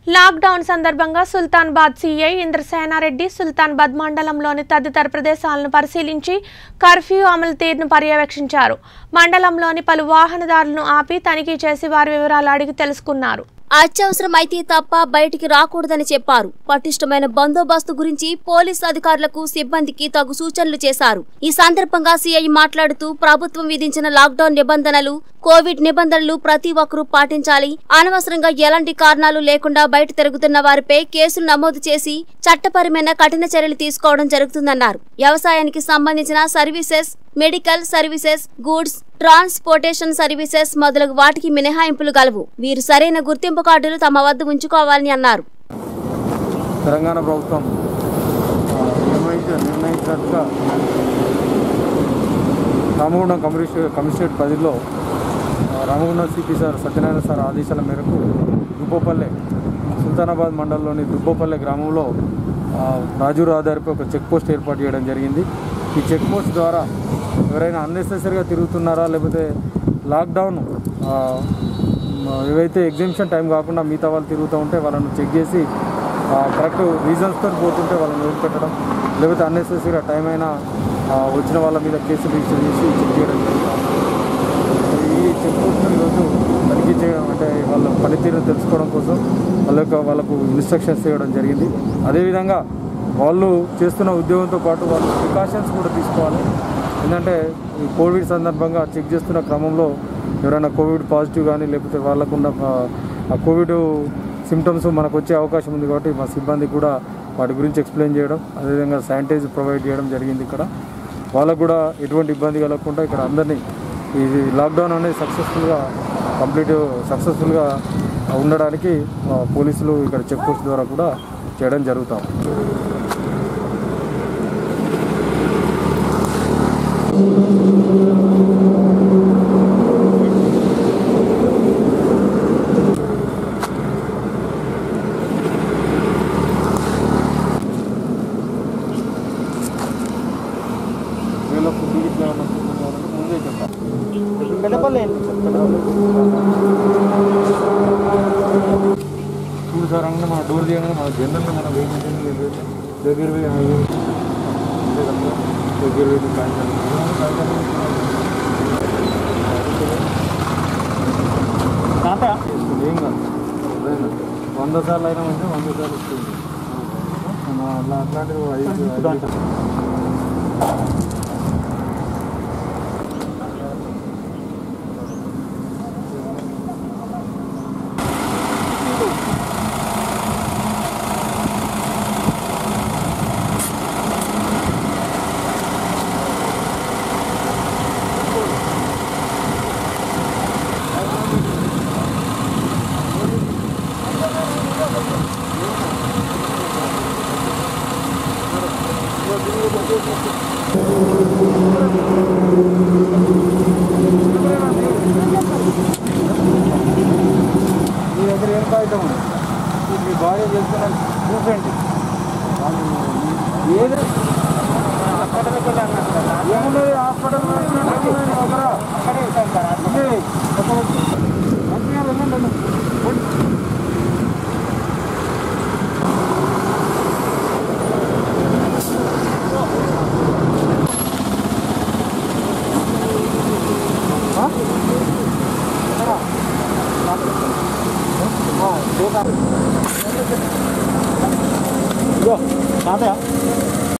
Lockdown సందర్భంగా Sultanabad CI Indrasena Reddy Sultanabad మండలంలోని తదితర ప్రదేశాలను పరిశీలించి కర్ఫ్యూ అమలు తీరును పర్యవేక్షించారు మండలంలోని పలు వాహనదారులను ఆపి తనిఖీ చేసి వారి వివరాలు అడిగి తెలుసుకున్నారు అత్యవసరం అయితే తప్ప బయటికి రాకూడదని చెప్పారు పటిష్టమైన బందోబస్తు గురించి పోలీస్ అధికారులకు సిబ్బందికి తగు సూచనలు చేశారు ఈ సందర్భంగా సీఐ మాట్లాడుతూ ప్రభుత్వం విధించిన లాక్డౌన్ నిబంధనలు కోవిడ్ నిబంధనలు ప్రతి ఒక్కరూ పాటించాలి అనవసరంగా ఎలాంటి కారణాలు లేకుండా బయట తిరుగుతున్న వారిపై కేసులు నమోదు చేసి చట్టపరమైన కఠిన చర్యలు తీసుకోవడం జరుగుతుందన్నారు వ్యవసాయానికి సంబంధించిన services medical services goods transportation services మొదలగు వాటికి మినహాయింపులు గలవు వీరు సరైన గుర్తింపు కార్డులు తమ వద్ద ఉంచుకోవాలని అన్నారు తెలంగాణ ప్రభుత్వం ఆ, నిర్ణయించ నిర్ణయించినట్టుగా రామగుండం కమిషనరేట్ కమిషనరేట్ పరిధిలో ఆ, Ramagundam CP sir Satyanarayana sir ఆదేశాల మేరకు దుబ్బోపల్లె సుల్తానాబాద్ మండలంలోని దుబ్బోపల్లె గ్రామంలో ఆ, రాజు రహదారిపై ఒక చెక్ పోస్ట్ ఏర్పాటు చేయడం జరిగింది ఈ చెక్ పోస్ట్ ద్వారా ఎవరైనా అన్నెసెసరీగా తిరుగుతున్నారా లేకపోతే లాక్డౌన్ ఆ, మ- ఏవైతే ఎగ్జిబిషన్ టైం కాకుండా మిగతా వాళ్ళు తిరుగుతూ ఉంటే వాళ్ళని చెక్ చేసి కరెక్ట్ రీజన్స్తో పోతుంటే వాళ్ళని వదిలిపెట్టడం లేకపోతే అన్నెసెసరీగా టైం అయినా ఆ, వచ్చిన వాళ్ళ మీద కేసులు రిజిస్టర్ చేసి చెక్ చేయడం జరుగుతుంది ఈ చెక్ పోస్ట్ను ఈరోజు తనిఖీ చేయడం అంటే వాళ్ళ పనితీరును తెలుసుకోవడం కోసం వాళ్ళ యొక్క వాళ్ళకు ఇన్స్ట్రక్షన్స్ ఇవ్వడం జరిగింది అదేవిధంగా వాళ్ళు చేస్తున్న ఉద్యోగంతో పాటు వాళ్ళు ప్రికాషన్స్ కూడా తీసుకోవాలి ఎందుకంటే ఈ కోవిడ్ సందర్భంగా చెక్ చేస్తున్న క్రమంలో ఎవరైనా కోవిడ్ పాజిటివ్ కానీ లేకపోతే వాళ్ళకున్న ఆ, ఆ కోవిడ్ సిమ్టమ్స్ మనకు వచ్చే అవకాశం ఉంది కాబట్టి మా సిబ్బంది కూడా వాటి గురించి ఎక్స్ప్లెయిన్ చేయడం అదేవిధంగా శానిటైజ్ ప్రొవైడ్ చేయడం జరిగింది ఇక్కడ వాళ్ళకు కూడా ఎటువంటి ఇబ్బంది కలగకుండా ఇక్కడ అందరినీ ఇది లాక్డౌన్ అనేది సక్సెస్ఫుల్గా కంప్లీట్ సక్సెస్ఫుల్గా ఉండడానికి ఆ, పోలీసులు ఇక్కడ చెక్ పోస్ట్ ద్వారా కూడా చేయడం జరుగుతాం వీళ్ళ ఫుడ్ ఇట్లా ఏమన్నా ఫుడ్ కావాలంటే ముందే చెప్తాం పెద్దపల్లి చూడు సార్ అంటే మన డోర్ తీయగానే మన జనరల్గా మన వెయ్యి మంది దగ్గర వెయ్యి ఐదు అంతే కదా దగ్గర వెయ్యి కాగితాలు తాత ఏం కాదు అదేనా? వంద సార్లు అయినా అంటే వంద సార్లు వస్తుంది మన అట్లా అట్లాంటివి ఐదు ఐదు మీ దగ్గర ఏం కాగితం ఉంది ఇది మీ భార్య చేస్తున్న ప్రూఫ్ ఏంటి ఏది ఏమున్నది హాస్పిటల్ అక్కడే ఇస్తాను సార్ ఇదిగో తాతయ్య